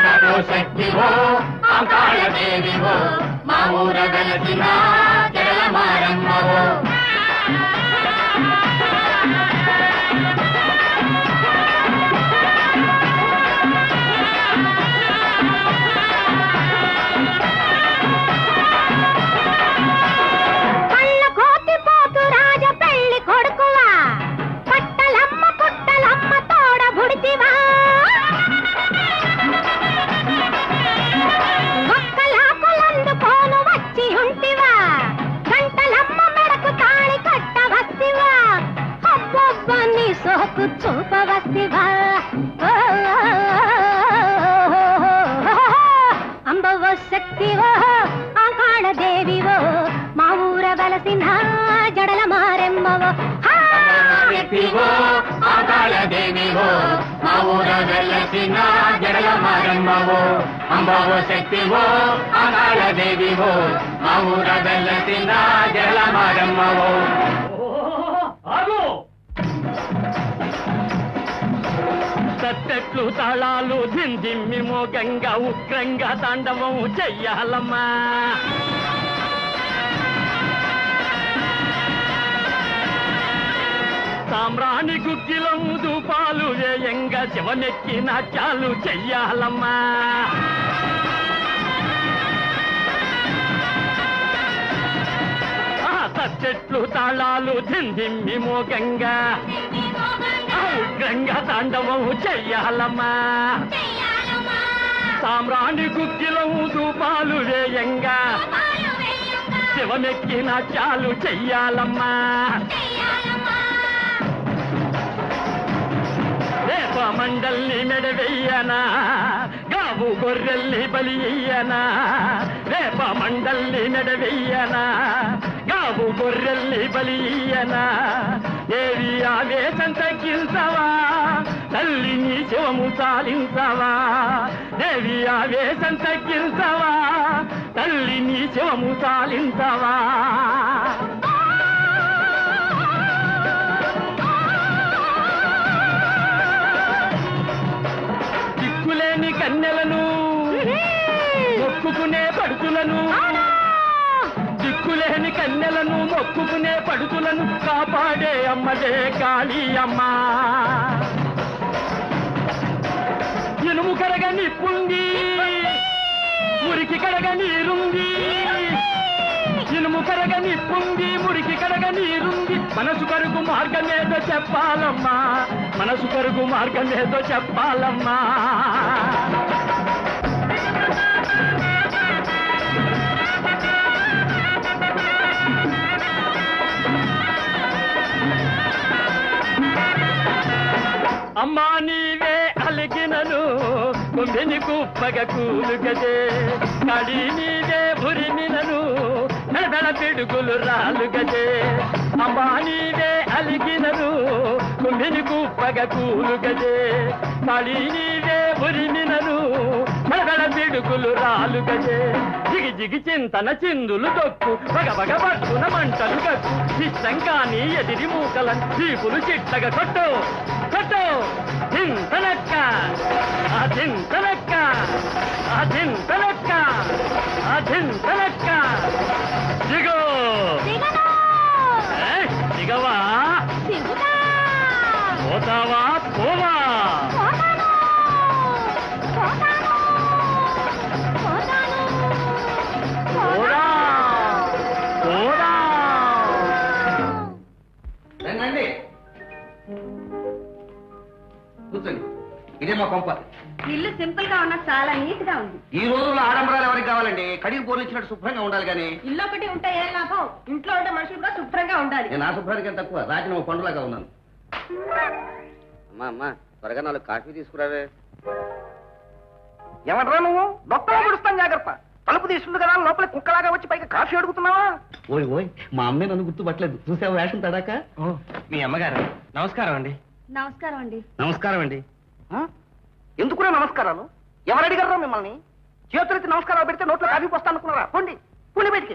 అమ్మవో శక్తివో అంకాళ దేవివో మా ఊర వెలసిన జడల మారమ్మవో కళ్ళ కోతి పోతు రాజ పెళ్లి కొడుకువా పట్టలమ్మ పుట్టలమ్మ తోడ బుడితివా ఒక్కలాకులందుకోను వచ్చి ఉంటివా గంటలమ్మ మెడకు తాళి కట్ట వస్తివా అబ్బబ్బ నీ సోకు చూప వస్తివా అంబవ శక్తివో ఆకాళ దేవివో మా ఊర వలసిన జడల మారెమ్మవో హా! వ్యక్తివో అంకాళ దేవివో మా ఊర వెలసిన జడల మారమ్మవో అంబవో శక్తివో అంకాళ దేవివో మా ఊర వెలసిన జడల మారమ్మవో ఆగు తత్తెట్లు తాళాలు దిందిమ్మి మోగంగా ఉగ్రంగా తాండవం చెయ్యాలమ్మా సామ్రాణి గుగ్గిలం దూపాలు వేయంగా శివనెక్కి నాట్యాలు చెయ్యాలమ్మా ఆ తత్తెట్లు తాళాలు దిందిమ్మి మోగంగా ఆ ఉగ్రంగా తాండవం చెయ్యాలమ్మా సామ్రాణి గుగ్గిలం దూపాలు వేయంగా శివమెక్కి నాట్యాలు చెయ్యాలమ్మా రేప మండల్ని మెడవెయ్యనా గావు గొర్రెల్ని బలి ఇయ్యనా రేప మండల్ని మెడవెయ్యనా గావు గొర్రెల్ని బలి ఇయ్యనా దేవి ఆవేశం తగ్గించవా తల్లిని శివము చాలించవా దేవి ఆవేశం తగ్గించవా తల్లిని శివము చాలించవా దిక్కులేని కన్నెలను మొక్కుకునే పడుతులను దిక్కులేని కన్నెలను మొక్కుకునే పడుతులను కాపాడే అమ్మదే కాళీ అమ్మ ఇనుము కరగ నిప్పుంది మురికి కడగ నీరుంది ఇనుము కరగ నిప్పుంది మురికి కడగ నీరుంది మనసు కరుగు మార్గమేదో చెప్పాలమ్మా మనసు కరుగు మార్గమేదో చెప్పాలమ్మా అమ్మా నీవే అలిగినను కొమ్మిని కుప్పగ కూలుగదే కడి నీవే భురిమినను నడబెడ పిడుగులు రాలుగదే అమ్మా నీవే అలిగినను కొమ్మిని కుప్పగ కూలుగదే కడి నీవే భురిమినను నడబెడ పిడుగులు రాలుగదే జిగి జిగి చింతన చిందులు దొక్కు బగ బగ పట్టున మంటలు గక్కు ఇష్టం కానీ ఎదిరి మూకలను చీపులు చిట్టగా కొట్టు కొట్టు చింతనక్క ఆ చింతనక్క ఆ చింతనక్క ఆ చింతనక్క దిగో దిగను! ఏ, దిగవా దిగుతా! పోతావా పోవా పోతాను! పోతాను! పోతాను! పోరా పోరా రండి కూర్చోండి ఇదే మా కొంప ఇల్లు సింపుల్ గా ఉన్నా చాలా నీట్ గా ఉంది ఈ రోజుల్లో ఆడంబరాలు ఎవరికి కావాలండి కడిగి పోలు ఇచ్చినట్టు శుభ్రంగా ఉండాలి కానీ ఇల్లు ఒకటి ఉంటే ఏం లాభం ఇంట్లో ఉంటే మనుషులు కూడా శుభ్రంగా ఉండాలి నేను ఆ శుభ్రానికి తక్కువ రాజన ఒక పండులాగా ఉన్నాను అమ్మా అమ్మా త్వరగా నాలుగు కాఫీ తీసుకురావే ఏమంటారా నువ్వు డొక్కలో పుడుస్తాను జాగ్రత్త తలుపు తీసుకుంది కదా లోపల కుక్కలాగా వచ్చి పైకి కాఫీ అడుగుతున్నావా ఓయ్ ఓయ్ మా అమ్మే నన్ను గుర్తుపట్టలేదు చూసావు వేషం తడాక మీ అమ్మగారు నమస్కారం అండి నమస్కారం అండి నమస్కారం అండి ఎందుకురా నమస్కారాలు ఎవరు అడిగారా మిమ్మల్ని చేతులెత్తి నమస్కారాలు పెడితే నోట్లో కాఫీ పోస్తా అనుకున్నారా పోండి పోండి బయటికి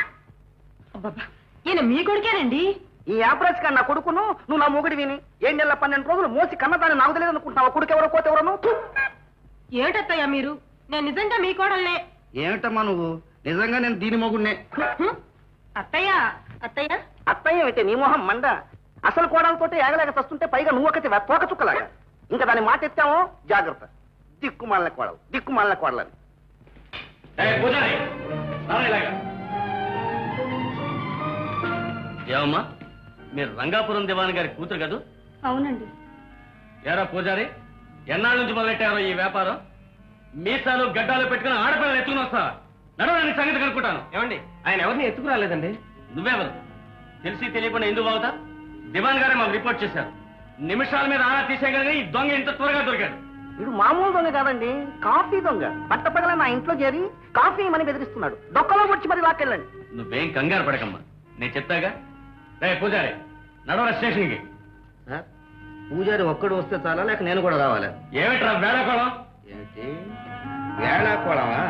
ఈయన మీ కొడుకేనండి ఈ యాప్రాజ్ నా కొడుకును నువ్వు నా మొగుడి విని ఏడు నెలల పన్నెండు రోజులు మోసి కన్నదాన్ని నాకు తెలియదు అనుకుంటున్నావు కొడుకు ఎవరో కోత ఎవరో ఏమిటత్తయ్య మీరు నేను నిజంగా మీ కోడల్నే ఏమిటమ్మా నువ్వు నిజంగా నేను దీని మొగుడినే హ్మ్? అత్తయ్య అత్తయ్య అత్తయ్య అయితే నీ మొహం మండ అసలు కోడలతోటి ఏగలేక వస్తుంటే పైగా నువ్వు ఒకటి తోక చుక్కలాగా ఇంకా దాన్ని మాట ఎత్తామో జాగ్రత్త దిక్కుమాలిన కోడలు దిక్కుమాలిన కోడలని పూజారి రారా ఇలాగా. ఏమమ్మా మీరు రంగాపురం దివాన్ గారి కూతురు కదూ అవునండి ఏరా పూజారి ఎన్నాళ్ళ నుంచి మొదలెట్టారో ఈ వ్యాపారం మీసాలు గడ్డాలు పెట్టుకుని ఆడపిల్లలు ఎత్తుకుని వస్తా నడవని సంగతి కనుక్కుంటాను ఏమండి ఆయన ఎవరిని ఎత్తుకురాలేదండి నువ్వెవరు తెలిసి తెలియకుండా ఎందుకు బాగుతా దివాన్ గారే మాకు రిపోర్ట్ చేశారు నిమిషాల మీద ఆరా తీసేయగలిగి ఈ దొంగ ఇంత త్వరగా దొరికాడు వీడు మామూలు దొంగ కాదండి కాఫీ దొంగ పట్టపగల నా ఇంట్లో చేరి కాఫీ ఇమ్మని బెదిరిస్తున్నాడు దొక్కలో వచ్చి మరి లాక్కెళ్ళండి నువ్వేం కంగారు పడకమ్మా నేను చెప్తాగా రే పూజారి నడవరా స్టేషన్కి సార్ పూజారి ఒక్కడు వస్తే చాలా లేక నేను కూడా రావాలా ఏమిట్రా వేళకోళం ఏంటి వేళాకోళమా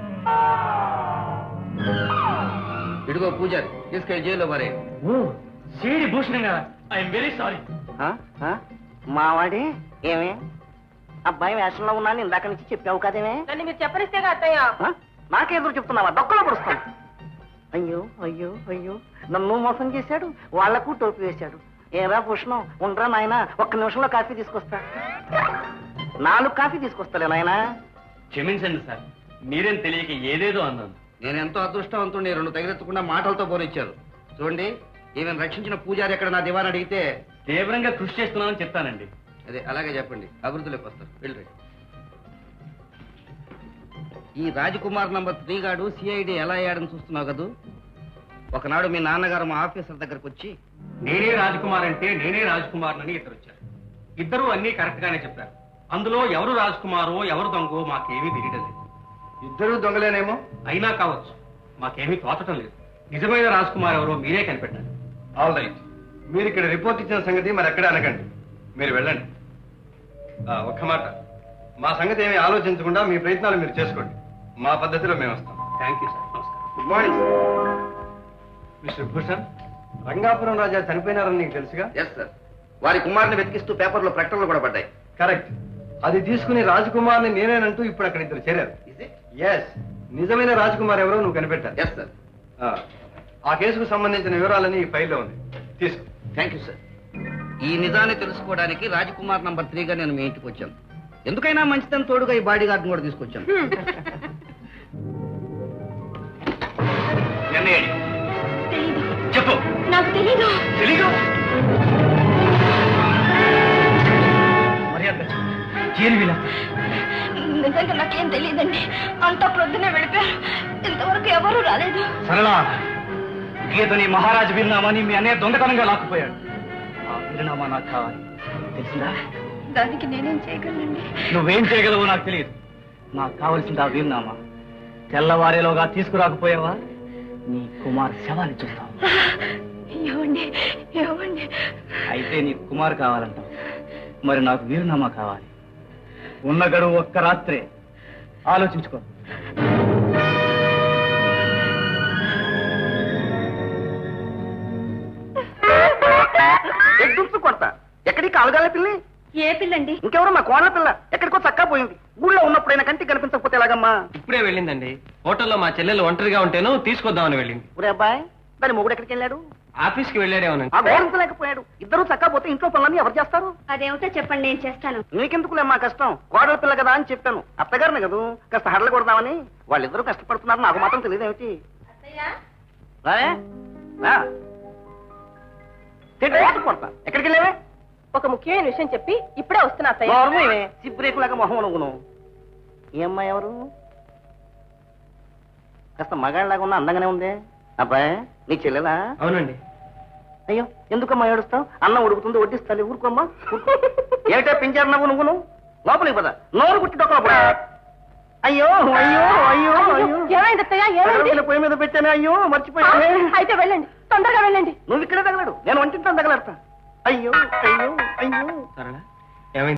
ఇదిగో పూజారి తీసుకెళ్ళి జైల్లో మరే ఓ సిడి భూషణం గారా ఐఎమ్ వెరీ సారీ ఆ? ఆ? మావాడి ఏమే అబ్బాయి వేషంలో ఉన్నాను ఇందాక నుంచి చెప్పావు కదేమే నన్ను మీరు చెప్పనిస్తేగా అత్తయ్య ఆ? నాకెదురు చెప్తున్నావా డొక్కలో పడుస్తాను అయ్యో అయ్యో అయ్యో నన్ను మోసం చేశాడు వాళ్లకు టోపీ వేశాడు ఏరా భూషణం ఉండరా నాయనా ఒక్క నిమిషంలో కాఫీ తీసుకొస్తా నాలుగు కాఫీ తీసుకొస్తాలే నాయనా క్షమించండి సార్ మీరేం తెలియక ఏదేదో అన్నాను నేను ఎంతో అదృష్టవంతుడిని రెండు తగిలెత్తకుండా మాటలతో పోనిచ్చారు చూడండి ఈమెను రక్షించిన పూజారి ఎక్కడ నా దివాన్ అడిగితే తీవ్రంగా కృషి చేస్తున్నానని చెప్తానండి అదే అలాగే చెప్పండి అభివృద్ధిలోకి వస్తారు వెళ్ళి ఈ రాజకుమార్ నంబర్ త్రీ గాడు సిఐడి ఎలా అయ్యాడని చూస్తున్నావు కదూ ఒకనాడు మీ నాన్నగారు మా ఆఫీసర్ దగ్గరకు వచ్చి నేనే రాజకుమార్ అంటే నేనే రాజకుమార్ అని ఇద్దరు వచ్చారు ఇద్దరు అన్ని కరెక్ట్ గానే చెప్పారు అందులో ఎవరు రాజకుమారో ఎవరు దొంగో మాకేమీ తెలియడం లేదు ఇద్దరు దొంగలేనేమో అయినా కావచ్చు మాకేమీ తోచటం లేదు నిజమైన రాజకుమార్ ఎవరో మీరే కనిపెట్టాలి ఆల్ రైట్ మీరు ఇక్కడ రిపోర్ట్ ఇచ్చిన సంగతి మరి ఎక్కడ అనకండి మీరు వెళ్ళండి ఆ, ఒక్క మాట మా సంగతి ఏమీ ఆలోచించకుండా మీ ప్రయత్నాలు మీరు చేసుకోండి మా పద్ధతిలో మేము వస్తాం థ్యాంక్ యూ సార్ నమస్కారం good morning mister Bhushan Rangapuram Raja చనిపోయినారని నీకు తెలుసుగా ఎస్ సార్ వారి కుమారుని వెతికిస్తూ పేపర్లో ప్రకటనలు కూడా పడ్డాయి కరెక్ట్ అది తీసుకుని రాజకుమార్ని నేనేనంటూ ఇప్పుడు అక్కడ ఇద్దరు చేరారు ఎస్ నిజమైన రాజకుమార్ ఎవరో నువ్వు కనిపెట్టారు ఎస్ సార్ ఆ, ఆ కేసుకు సంబంధించిన వివరాలని ఈ ఫైల్లో ఉంది తీసుకో థ్యాంక్ యూ సార్ ఈ నిజాన్ని తెలుసుకోవడానికి రాజకుమార్ నంబర్ త్రీగా నేను మీ ఇంటికి వచ్చాను ఎందుకైనా మంచిదని తోడుగా ఈ బాడీ గార్డ్ని కూడా తీసుకొచ్చాను ఎన్నయ్య తెలీదు చెప్పు నాకు తెలీదు తెలీదు మర్యాద చేరి వీళ్ళ నిజంగా నాకేం తెలియదండి అంతా ప్రొద్దునే వెళ్ళిపోయారు ఇంతవరకు ఎవరూ రాలేదు సరళ గీతని మహారాజు వీరునామాని మీ అన్నయ్య దొంగతనంగా లాక్కుపోయాడు ఆ వీరునామా నాకు కావాలి తెలిసిందా దానికి నేనేం చేయగలనండి నువ్వేం చేయగలవో నాకు తెలియదు నాకు కావలసింది ఆ వీరునామా తెల్లవారేలోగా తీసుకురాకపోయావా నీ కుమార్ శవాన్ని చూస్తావు ఏమండి ఏమండి అయితే నీకు కుమార్ కావాలంటావు మరి నాకు వీరునామా కావాలి ఉన్న గడువు ఒక్క రాత్రే ఆలోచించుకో ఎగ్గుప్తు కొడతా ఎక్కడికి కాలుగాల పిల్లి ఏ పిల్లండి ఇంకెవరో మా కోడల పిల్ల ఎక్కడికో చక్కా పోయింది ఊళ్ళో ఉన్నప్పుడైనా కంటికి కనిపించకపోతే ఎలాగమ్మా ఇప్పుడే వెళ్ళిందండి హోటల్లో మా చెల్లెలు ఒంటరిగా ఉంటేనో తీసుకొద్దామని వెళ్ళింది ఊరే అబ్బాయి దాని మొగుడు ఎక్కడికి వెళ్ళాడు ఆఫీస్కి వెళ్ళాడేమోనండి ఆ గోరించలేకపోయాడు ఇద్దరు చక్కా పోతే ఇంట్లో పనులన్నీ ఎవరు చేస్తారు అదేమిటో చెప్పండి నేను చేస్తాను నీకెందుకులే మా కష్టం కోడల పిల్ల కదా అని చెప్పాను అత్తగారిని కదూ కాస్త హడలు కొడదామని వాళ్ళిద్దరూ కష్టపడుతున్నారు నాకు మాత్రం తెలియదేమిటి రావే? రా. తింటే ఏటి కొడతా ఎక్కడికి వెళ్ళావే ఒక ముఖ్యమైన విషయం చెప్పి ఇప్పుడే వస్తున్నా అత్తయ్య నోర్మూయవే సిబ్బరేకులాగా మొహం నువ్వును ఈ అమ్మాయి ఎవరు కాస్త మగాళ్ళలాగా ఉన్న అందంగానే ఉంది అబ్బాయి నీ చెల్లెలా అవునండి అయ్యో ఎందుకమ్మా ఏడుస్తావు అన్నం ఉడుకుతుంది వడ్డిస్తాలి ఊరుకోమ్మా ఊరుకో. ఏమిటా పించారు నవ్వు నువ్వును లోపలికి పద నోరు కుట్టి డొక్కలో పడ అయ్యో అయ్యో అయ్యో అయ్యో ఏమైంది అత్తయ్య ఏమైంది ఎగరవేల పొయ్యి మీద పెట్టానే అయ్యో మర్చిపోయానే అయితే వెళ్ళండి తొందరగా వెళ్ళండి నువ్వు ఇక్కడే తగలడు నేను వంటింట్లో తగలడతా అయ్యో అయ్యో అయ్యో సరేనా